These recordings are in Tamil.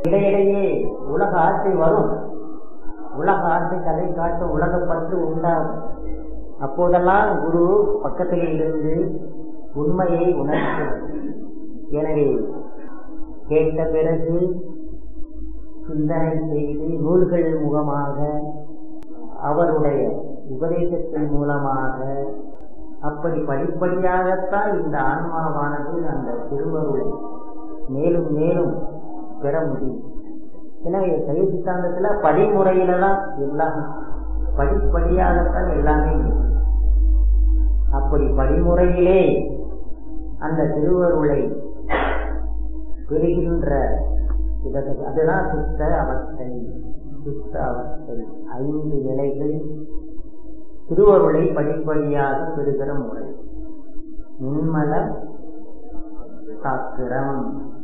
இடையிடையே உலக ஆசை வரும் உலக ஆசை கதை காட்ட உலக பற்று உண்டாகும் அப்போதெல்லாம் குரு பக்கத்திலே இருந்து உண்மையை உணர்த்தும் எனவே கேட்ட பிறகு சிந்தனை செய்து நூல்கள் முகமாக அவருடைய உபதேசத்தின் மூலமாக அப்படி படிப்படியாகத்தான் இந்த ஆன்மாவானது அந்த திருவருளை மேலும் மேலும் பெற முடியும் எனவே சைவ சித்தாந்தத்துல படிமுறையில தான் எல்லாம் படிப்படியாகத்தான் எல்லாமே இருக்கு. அப்படி படிமுறையிலே அந்த திருவருளை பெறுகின்ற இதற்கு அதுதான் சுத்த அவஸ்தை சுத்த அவஸ்தை ஐந்து நிலைகள் திருவருளை படிப்படியாக பெறுகிற முறை நின்மல சாத்திரம்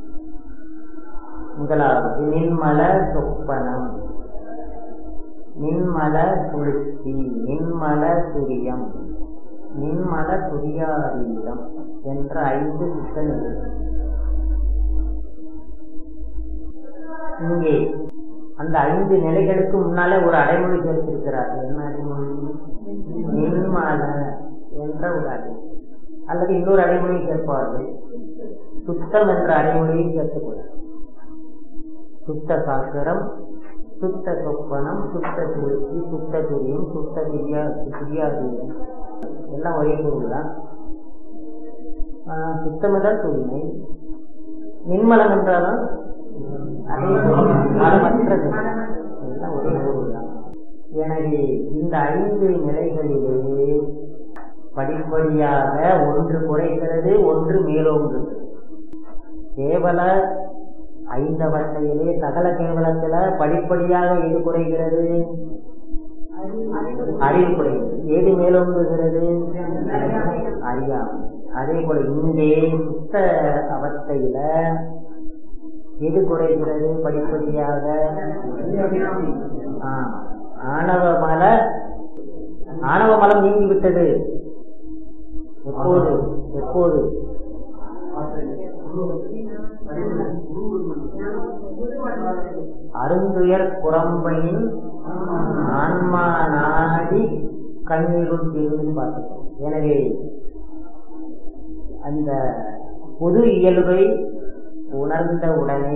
முதலாவது நின்மல சொப்பனம் நின்மல சுளுத்தி நின்மல துரியம் நின்மல துரியாதீதம் என்ற ஐந்து சுத்த நிலைகள் இங்கே அந்த ஐந்து நிலைகளுக்கு முன்னாலே ஒரு அடைமொழி சேர்த்திருக்கிறார் என்ன அடைமொழி நிர்மல என்ற ஒரு அடைமொழி அல்லது இன்னொரு அடைமொழி சேர்ப்பார்கள் சுத்தம் என்ற அடைமொழியும் சேர்த்துக்கொள்ள சுத்த சாஸ்திரம் சுத்த சொப்பனம் சுத்த சுழற்சி சுத்த துரியம் சுத்த திரியா திரியாதீனம் எல்லாம் ஒரே பொருள் தான் சுத்தமிடல் தூய்மை நிர்மலம் என்றாலும் அதே மலமற்றது எல்லாம் ஒரே பொருள் தான் எனவே இந்த ஐந்து நிலைகளிலே படிப்படியாக ஒன்று குறைகிறது ஒன்று மேலோங்குகிறது கேவல ஐந்தவத்தையிலே சகல கேவலத்துல படிப்படியாக எது குறைகிறது அறிவு குறைகிறது எது மேலோங்குகிறது அறியாமை அதே போல இங்கே சுத்த அவஸ்தையில எது குறைகிறது படிப்படியாக ஆணவ மல ஆணவ மலம் நீங்கி விட்டது எப்போது எப்போது அருந்துயர் குரம்பையின் ஆன்மா நாடி கண்ணீருள் தீர்வுன்னு பார்த்துக்கோம் எனவே அந்த பொது இயல்பை உணர்ந்த உடனே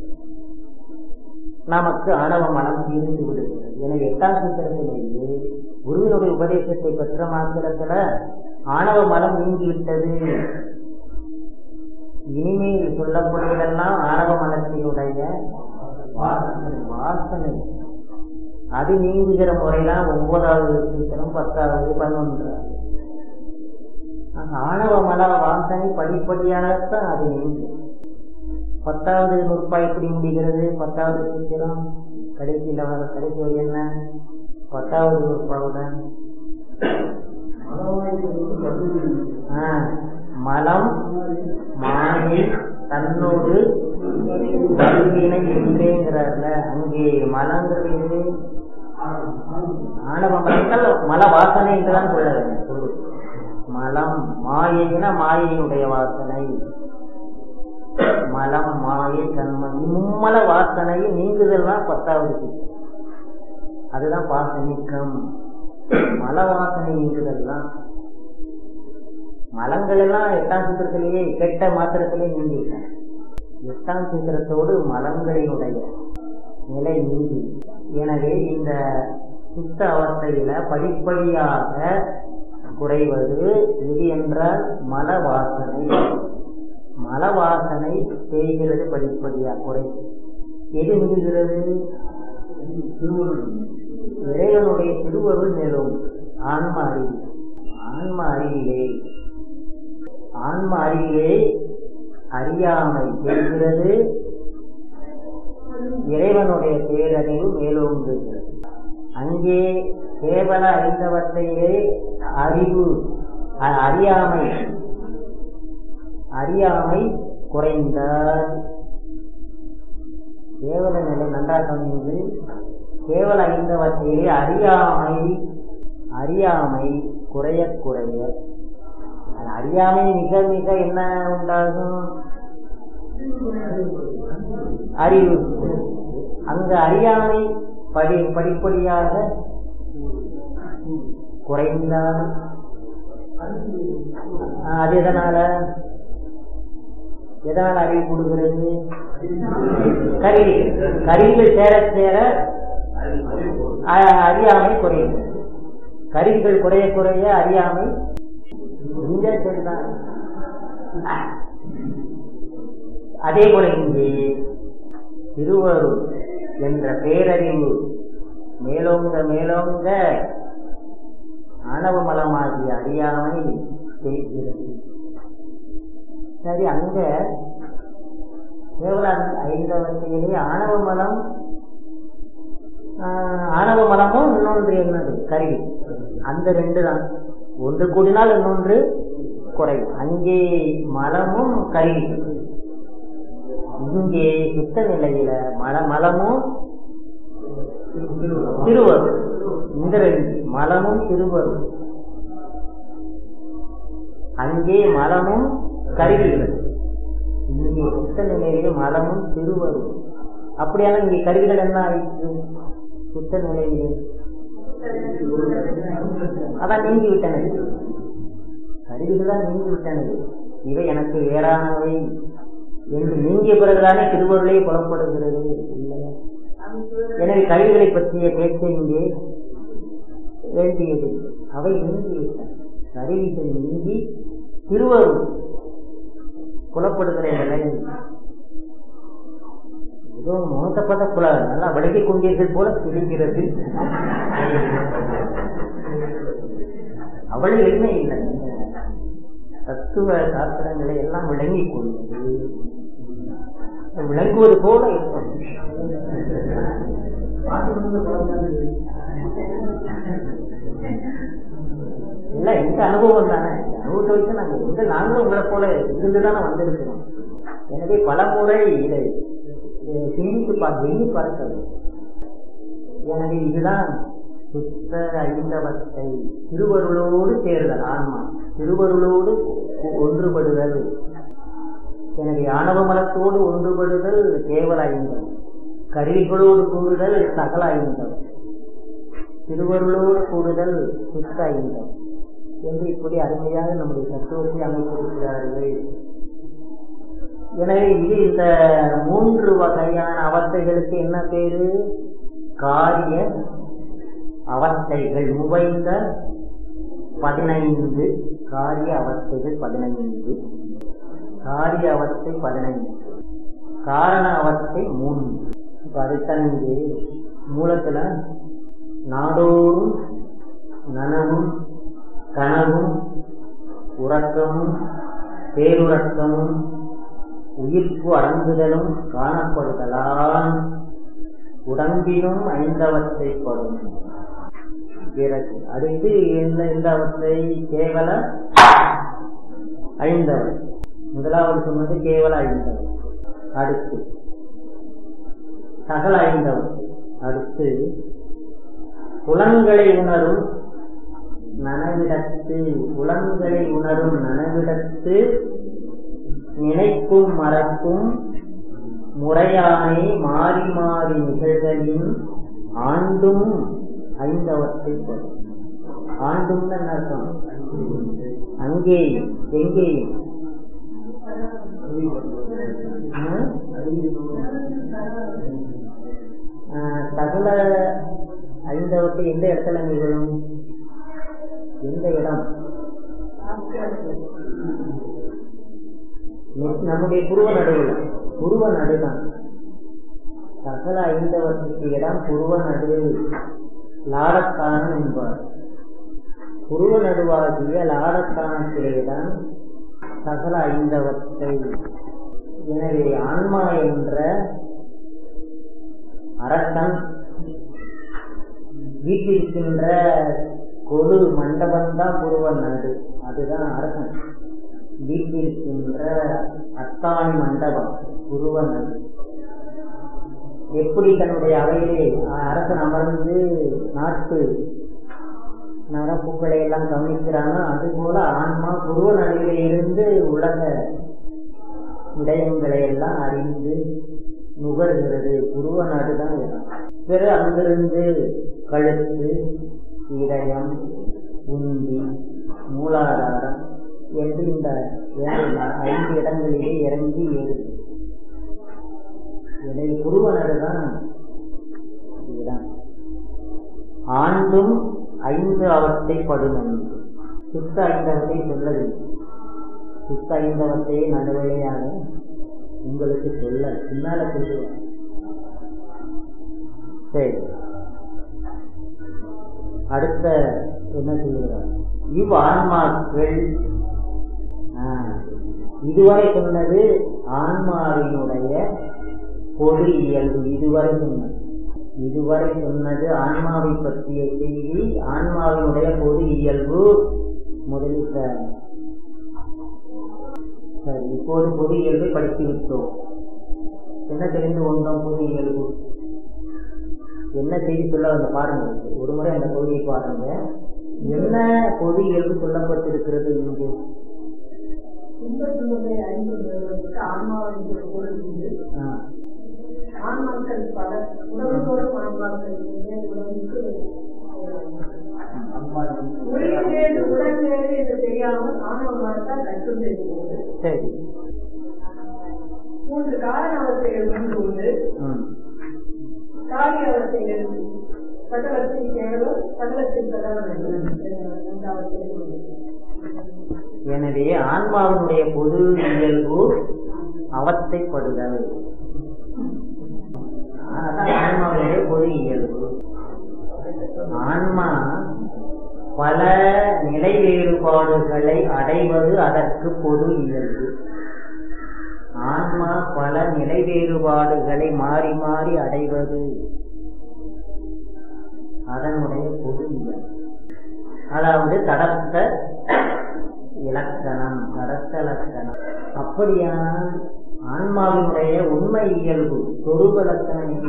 நமக்கு ஆணவ மனம் தீர்ந்து விடுகிறது எனவே எட்டாம் சூத்திரத்திலேயே குருவினுடைய உபதேசத்தை பெற்ற மாத்திரத்துல ஆணவ மலம் நீங்கிவிட்டது இனிமேல் சொல்லக்கூடியதெல்லாம் ஆணவ மனத்தினுடைய வாசனை அது நீங்குகிற முறைதான் ஒன்பதாவது சூத்திரம் பத்தாவது பதினொன்றாவது ஆணவ மல வாசனை படிப்படியாகத்தான் அது நீங்கும் பத்தாவது நுட்பா எப்படி முடிகிறது பத்தாவது சூத்திரம் கடைசியில் வர கடைசி வரி என்ன பத்தாவது நுட்பாவுடன் மலம் மாயை தன்னோடு வல்வினை என்றேங்கிறார்ல அங்கே மலங்கிறது ஆணவ மலங்கள் மல வாசனை என்றுதான் சொல்ல வேண்டும் பொருள் மலம் மாயைனா மாயையினுடைய வாசனை மலம் மாயை கண்மம் இம்மல வாசனையை நீங்குதல் தான் பத்தாவது சூத்திரம் அதுதான் பாசனிக்கம் மல வாசனை நீங்குதல் தான் மலங்கள் எல்லாம் எட்டாம் சூத்திரத்திலேயே கெட்ட மாத்திரத்திலே நீங்கிவிட்டன எட்டாம் சூத்திரத்தோடு மலங்களினுடைய நிலை நீங்கி எனவே இந்த சுத்த அவஸ்தையில படிப்படியாக குறைவது எது என்றால் மல வாசனை மல வாசனை செய்கிறது படிப்படியாக குறை எது மிகுகிறது இறைவனுடைய திருவருள் மேலும் ஆன்ம அறிவு ஆன்ம அறிவிலே ஆன்ம அறிவிலே அறியாமை செய்கிறது இறைவனுடைய பேரறிவு மேலோங்குகிறது அங்கே கேவல அறிந்தவற்றையே அறிவு அறியாமை அறியாமை குறைந்தால் கேவல நிலை நன்றா சொன்னீர்கள் கேவல ஐந்தவற்றிலே அறியாமை அறியாமை குறைய குறைய அறியாமை மிக மிக என்ன உண்டாகும் அறிவு அங்க அறியாமை படி படிப்படியாக குறைந்தால் ஆஹ், அது எதனால எதனால அறிவு கொடுக்கிறது கருவிகள் கருவிகள் சேர சேர ஆஹ், அறியாமை குறையும் கருவிகள் குறைய குறைய அறியாமை இந்த சரிதான் அதே போல இங்கே திருவருள் என்ற பேரறிவு மேலோங்க மேலோங்க ஆணவமலமாகிய அறியாமை செய்கிறது சரி அங்க கேவல ஐந்தவத்தையிலே ஆணவ மலம் ஆஹ், ஆணவ மலமும் இன்னொன்று என்னது கருவி அந்த ரெண்டு தான் ஒன்று கூடினால் இன்னொன்று குறையும் அங்கே மலமும் கருவி இங்கே சுத்த நிலையில மல மலமும் திருவருள் இந்த ரெண்டு மலமும் திருவருள் அங்கே மலமும் கருவிகள் இங்கே சுத்த நிலையிலே மலமும் திருவருள் அப்படியான இங்கே கருவிகள் என்ன ஆயிற்று சுத்த நிலையிலே அதான் நீங்கி விட்டனது கருவிகள் தான் நீங்கி விட்டனது இவை எனக்கு வேறானவை என்று நீங்கிய பிறகுதானே திருவருளே புலப்படுகிறது இல்லையா எனவே கருவிகளை பற்றிய பேச்சு இங்கே வேண்டியது அவை நீங்கிவிட்டன கருவிகள் நீங்கி திருவருள் புலப்படுகிற நிலை ஏதோ மோசப்பட்ட புல நல்லா விலகிக் கொண்டீர்கள் போல தெரிகிறது அவ்வளவு எளிமை இல்லை தத்துவ சாஸ்திரங்களை எல்லாம் விளங்கிக் கொள்வது விளங்குவது போல இருக்கும் இல்ல எங்க அனுபவம் தானே அனுபவத்தை வச்சு நாங்க எங்க நாங்களும் உங்களை போல இருந்துதானே வந்திருக்கிறோம் எனவே பல முறை இதை இதை சிந்தித்து பார்க்க எண்ணி பார்க்கிறது எனவே இதுதான் சுத்த ஐந்தவத்தை திருவருளோடு சேருதல் ஆன்மா திருவருளோடு ஒன்றுபடுதல் எனவே ஆணவ மலத்தோடு ஒன்றுபடுதல் கேவல ஐந்தம் கருவிகளோடு கூடுதல் சகல ஐந்தம் திருவருளோடு கூடுதல் சுத்த ஐந்தம் என்று இப்படி அருமையாக நம்முடைய தத்துவத்தை அமைத்திருக்கிறார்கள் எனவே இது இந்த மூன்று வகையான அவஸ்தைகளுக்கு என்ன பேரு காரிய அவஸ்தைகள் முவைந்த பதினைந்து காரிய அவஸ்தைகள் பதினைந்து காரிய அவஸ்தை பதினைந்து காரண அவஸ்தை மூன்று இப்ப அதைத்தான் இங்கே மூலத்துல நாடோறும் நனவும் கனவும் உறக்கமும் பேருறக்கமும் உயிர்ப்பு அடங்குதலும் காணப்படுதலால் உடம்பினும் ஐந்தவத்தைப்படும் பிறகு அடுத்து எந்த எந்த அவஸ்தை கேவல ஐந்தவன் முதலாவது சொன்னது கேவல ஐந்தவன் அடுத்து சகல ஐந்தவன் அடுத்து புலன்களை உணரும் நனவிடத்து புலன்களை உணரும் நனவிடத்து நினைக்கும் மறக்கும் முறையானை மாறி மாறி நிகழ்தலின் ஆண்டும் ஐந்தவற்றை பெறும் ஆண்டும் என்ன அர்த்தம் அங்கேயும் எங்கேயும் சகல ஐந்தவற்றை எந்த இடத்துல நிகழும் எந்த இடம் நம்முடைய புருவ நடுவில் புருவ நடுதான் சகல ஐந்தவற்றுக்கு இடம் புருவ நடு லாடஸ்தானம் என்பார் புருவ நடுவாகிய லாடஸ்தானத்திலேதான் சகல ஐந்தவற்றை எனவே ஆன்மா என்ற அரசன் வீட்டிருக்கின்ற கொடு மண்டபம்தான் புருவ நடு அதுதான் அரசன் வீட்டிருக்கின்ற அத்தாணி மண்டபம் புருவ நடு எப்படி தன்னுடைய அவையிலே அரசன் அமர்ந்து நாட்டு நரப்புக்களை எல்லாம் கவனிக்கிறானோ அதுபோல ஆன்மா புருவ நடுவிலே இருந்து உலக விடயங்களை எல்லாம் அறிந்து நுகர்கிறது புருவ நாடுதான் இடம் பிறகு அங்கிருந்து கழுத்து இதயம் உந்தி மூலாதாரம் என்று இந்த ஏழு நா- ஐந்து இடங்களிலே இறங்கி ஏறுது இதை புருவ நாடுதான் இடம் ஆண்டும் ஐந்து அவத்தை படுமென்று சுத்த ஐந்தவத்தை சொல்லவில்லை சுத்த ஐந்தவத்தையே நடுவழியாக உங்களுக்கு சொல்ல பின்னால சொல்லுவேன் சரி அடுத்த என்ன சொல்லுகிறார் இவ் ஆன்மாக்கள் ஆ, இதுவரை சொன்னது ஆன்மாவினுடைய பொது இயல்பு இதுவரை சொன்னது இதுவரை சொன்னது ஆன்மாவை பற்றிய செய்தி ஆன்மாவினுடைய பொது இயல்பு முதலில் ச- சரி இப்போது பொது இயல்பை படித்து விட்டோம் என்ன தெரிந்து கொண்டோம் பொது இயல்பு என்ன செய்தி சொல்ல வந்து பாருங்க ஒரு முறை அந்த பகுதியை பாருங்க என்ன பொது இயல்பு சொல்லப்பட்டிருக்கிறது இங்கு துன்பத்தினுடைய ஐந்து நிறுவனத்துக்கு ஆன்மாவின் பொருள் உண்டு ஆ, ஆன்மாக்கள் பல உடம்புதோறும் ஆன்மாக்கள் இல்லை, உடம்புக்கு உயிர் வேறு உடல் வேறு என்று தெரியாமல் ஆணவமானத்தால் கட்டுண்டு இருக்கிறது சரி மூன்று காரண அவஸ்தைகள் ஒன்று உண்டு ம் காரிய அவஸ்தைகள் சகலத்தின் கேவலம் சகலத்தின் சகலம் என்று இந்த அவஸ்தைகள் உண்டு எனவே ஆன்மாவினுடைய பொது இயல்பு அவத்தைப்படுதல் அதான் ஆன்மாவினுடைய பொது இயல்பு ஆன்மா பல நிலை வேறுபாடுகளை அடைவது அதற்கு பொது இயல்பு ஆன்மா பல நிலை வேறுபாடுகளை மாறி மாறி அடைவது அதனுடைய பொது இயல்பு அதாவது தடத்த இலக்கணம் தடத்த இலக்கணம் அப்படியானால் ஆன்மாவினுடைய உண்மை இயல்பு சொரூப லட்சணம் என்ன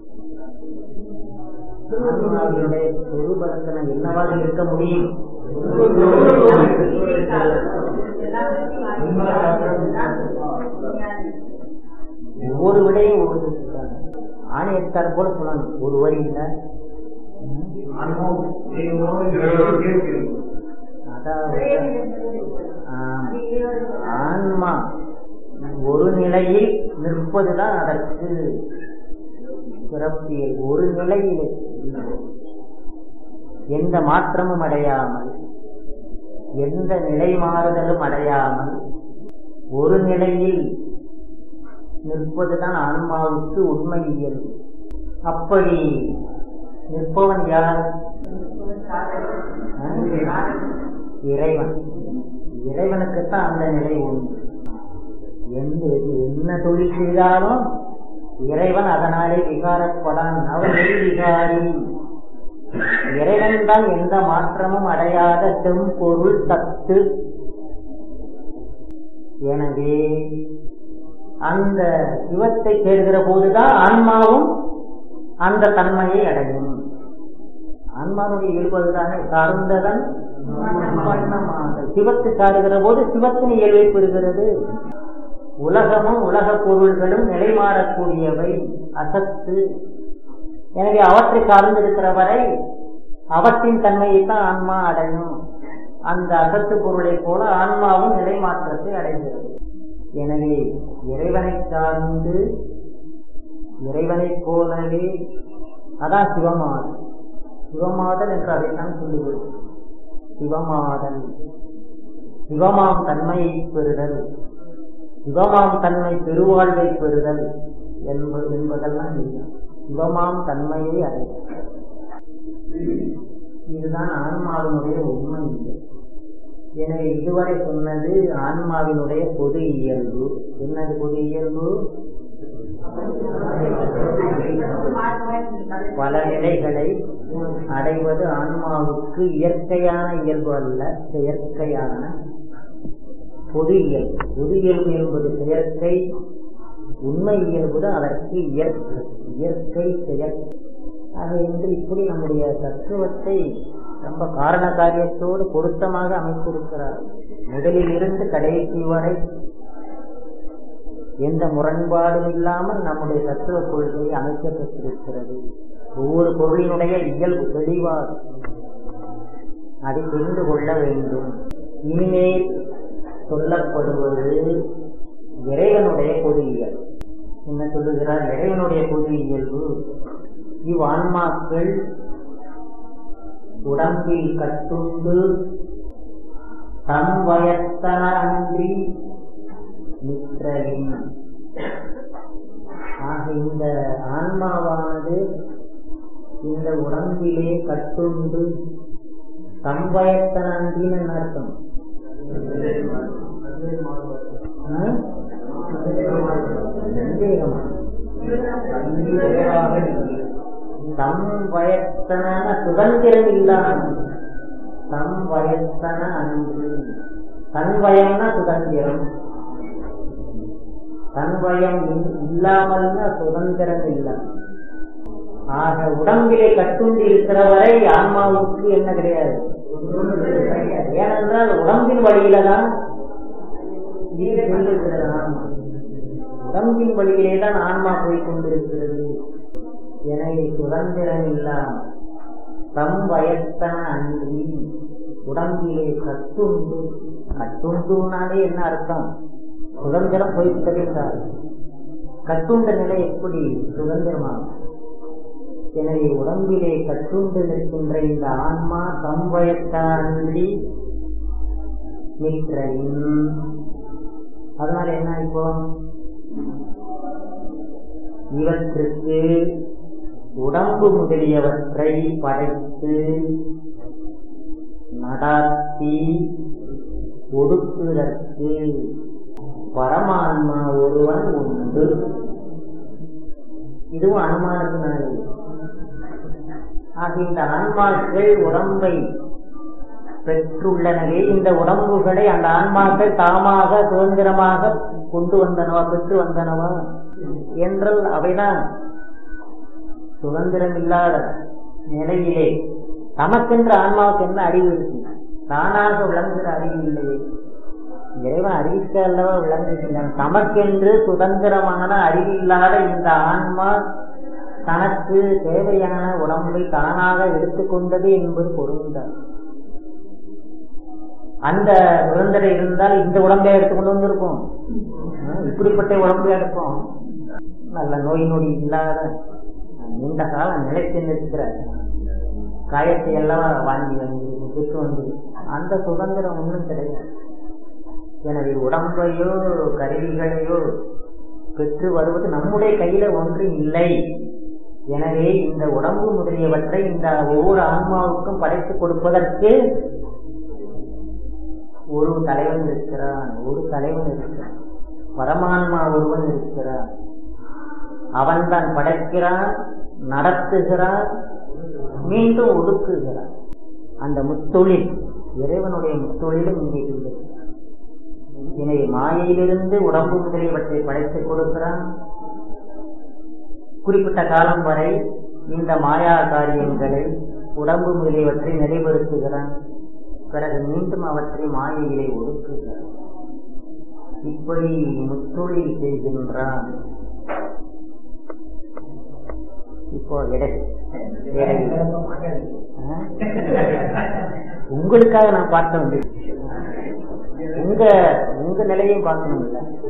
ஆன்மாவினுடைய சொரூப லட்சணம் என்னவாக இருக்க முடியும் ஒவ்வொரு விடையும் ஒவ்வொரு சொல்றாங்க ஆணையத்தார் போல சொல்லணும் ஒரு வரி இல்லை அதாவது ஆம், ஆன்மா ஒரு நிலையில் நிற்பதுதான் அதற்கு சிறப்பியல் ஒரு நிலையிலே எந்த மாற்றமும் அடையாமல் எந்த நிலை மாறுதலும் அடையாமல் ஒரு நிலையில் நிற்பதுதான் ஆன்மாவுக்கு உண்மை இயல்பு அப்படி நிற்பவன் யார் ஆ? இறைவன் இறைவனுக்குத்தான் அந்த நிலை உண்டு எந்த என்ன தொழில் செய்தாலும் இறைவன் அதனாலே விகாரப்படான் அவன் விகாரி இறைவன் தான் எந்த மாற்றமும் அடையாத செம்பொருள் சத்து எனவே அந்த சிவத்தை சேர்கிற போதுதான் ஆன்மாவும் அந்த தன்மையை அடையும் ஆன்மாவுடைய இயல்பதுதானே சார்ந்ததன் வண்ணமாதல் சிவத்தை சாருகிற போது சிவத்தின் இயல்பை பெறுகிறது உலகமும் உலக பொருள்களும் நிலை மாறக்கூடியவை அசத்து எனவே அவற்றை சார்ந்திருக்கிற வரை அவற்றின் தன்மையைத்தான் ஆன்மா அடையும் அந்த அசத்து பொருளைப் போல ஆன்மாவும் நிலை மாற்றத்தை அடைகிறது எனவே இறைவனை சார்ந்து இறைவனைப் போலவே அதான் சிவமாதல் சிவமாதல் என்று அதைத்தான் சொல்லுகிறது சிவமாதல் சிவமாம் தன்மையை பெறுதல் சிவமாம் தன்மை பெருவாழ்வை பெறுதல் என்பது என்பதெல்லாம் இல்லை சிவமாம் தன்மையை அடைதல் இதுதான் ஆன்மாவினுடைய உண்மை இல்லை எனவே இதுவரை சொன்னது ஆன்மாவினுடைய பொது இயல்பு என்னது பொது இயல்பு பல நிலைகளை அடைவது ஆன்மாவுக்கு இயற்கையான இயல்பு அல்ல செயற்கையான பொது இயல்பு பொது இயல்பு என்பது செயற்கை உண்மை இயல்பு அதற்கு இயற்கை இயற்கை செயற்கை ஆக என்று இப்படி நம்முடைய தத்துவத்தை ரொம்ப காரண காரியத்தோடு பொருத்தமாக அமைத்திருக்கிறார் முதலில் இருந்து கடைசி வரை எந்த முரண்பாடும் இல்லாமல் நம்முடைய தத்துவ கொள்கை அமைக்கப்பட்டிருக்கிறது ஒவ்வொரு பொருளினுடைய இயல்பு தெளிவாக அதை தெரிந்து கொள்ள வேண்டும் இனிமேல் சொல்லப்படுவது இறைவனுடைய பொது இயல் என்ன சொல்லுகிறார் இறைவனுடைய பொது இயல்பு இவ்வான்மாக்கள் உடம்பில் கட்டுண்டு தம் வயத்தன அன்றி நிற்றலின் ஆக இந்த ஆன்மாவானது இந்த உடம்பிலே கட்டுண்டு தம் வயத்தன அன்றின்னு என்ன அர்த்தம் ஆ? சந்தேகமா? தம் வயத்தன சுதந்திரம் இல்லாமல் தம் வயத்தன அன்று தன் வயம்னா சுதந்திரம் தன் வயம் இல்- இல்லாமல்னா சுதந்திரம் இல்லை ஆக உடம்பிலே கட்டுண்டு இருக்கிற வரை ஆன்மாவுக்கு என்ன கிடையாது ஏனென்றால் உடம்பின் வழியில தான் இது செல்லுகிறது ஆன்மா உடம்பின் வழியிலே தான் ஆன்மா போய் கொண்டிருக்கிறது எனவே சுதந்திரம் இல்லாமல் தம் வயத்தன அன்றி உடம்பிலே கட்டுண்டு கட்டுண்டுனாலே என்ன அர்த்தம் சுதந்திரம் போய்விட்டது என்றார் கட்டுண்ட நிலை எப்படி சுதந்திரமாகும் எனவே உடம்பிலே கட்டுண்டு நிற்கின்ற இந்த ஆன்மா தம் வயத்தன அன்றி நிற்கிறையின் அதனால என்ன இப்போ இவற்றுக்கு உடம்பு முதலியவற்றை படைத்து நடாத்தி ஒடுக்குதற்கு பரமான்மா ஒருவன் உண்டு இதுவும் அனுமானத்தினாலே ஆக இந்த ஆன்மாக்கள் உடம்பை பெற்றுள்ளனவே இந்த உடம்புகளை அந்த ஆன்மாக்கள் தாமாக சுதந்திரமாக கொண்டு வந்தனவா பெற்று வந்தனவா என்றால் அவைதான் சுதந்திரம் இல்லாத நிலையிலே தமக்கென்ற ஆன்மாவுக்கு என்ன அறிவு இருக்கு தானாக விளங்குகிற அறிவு இல்லையே இறைவன் அறிவிக்க அல்லவா விளங்குகின்றன தமக்கென்று சுதந்திரமான அறிவில்லாத இந்த ஆன்மா தனக்கு தேவையான உடம்பை தானாக எடுத்துக்கொண்டது என்பது பொருந்தார் அந்த சுதந்திரம் இருந்தால் இந்த உடம்பை எடுத்துக்கொண்டு வந்திருக்கும் ஆஹ் இப்படிப்பட்ட உடம்பு எடுப்போம் நல்ல நோய் நொடி இல்லாத நீண்ட காலம் நிலைத்து நிற்கிற காயத்தை எல்லாம் வாங்கி வந்து பெற்று வந்து அந்த சுதந்திரம் ஒன்றும் கிடையாது எனவே உடம்பையோ கருவிகளையோ பெற்று வருவது நம்முடைய கையில ஒன்று இல்லை எனவே இந்த உடம்பு முதலியவற்றை இந்த ஒவ்வொரு ஆன்மாவுக்கும் படைத்து கொடுப்பதற்கு ஒரு தலைவன் இருக்கிறான் ஒரு தலைவன் இருக்கிறான் பரமான்மா ஒருவன் இருக்கிறான் அவன் தான் படைக்கிறான் நடத்துகிறான் மீண்டும் ஒடுக்குகிறான் அந்த முத்தொழில் இறைவனுடைய முத்தொழிலும் இங்கே இல்லை எனவே மாயையிலிருந்து உடம்பு முதலியவற்றை படைத்துக் கொடுக்கிறான் குறிப்பிட்ட காலம் வரை இந்த மாயா காரியங்களை உடம்பு முதலியவற்றை நிறைவேற்றுகிறான் பிறகு மீண்டும் அவற்றை மாயையிலே ஒடுக்குகிறான் இப்படி முத்தொழில் செய்கின்றான் இப்போ எடை எடை ஆ? உங்களுக்காக நான் பார்க்க வேண்டியது உங்க உங்க நிலையும் பார்க்கணும்ல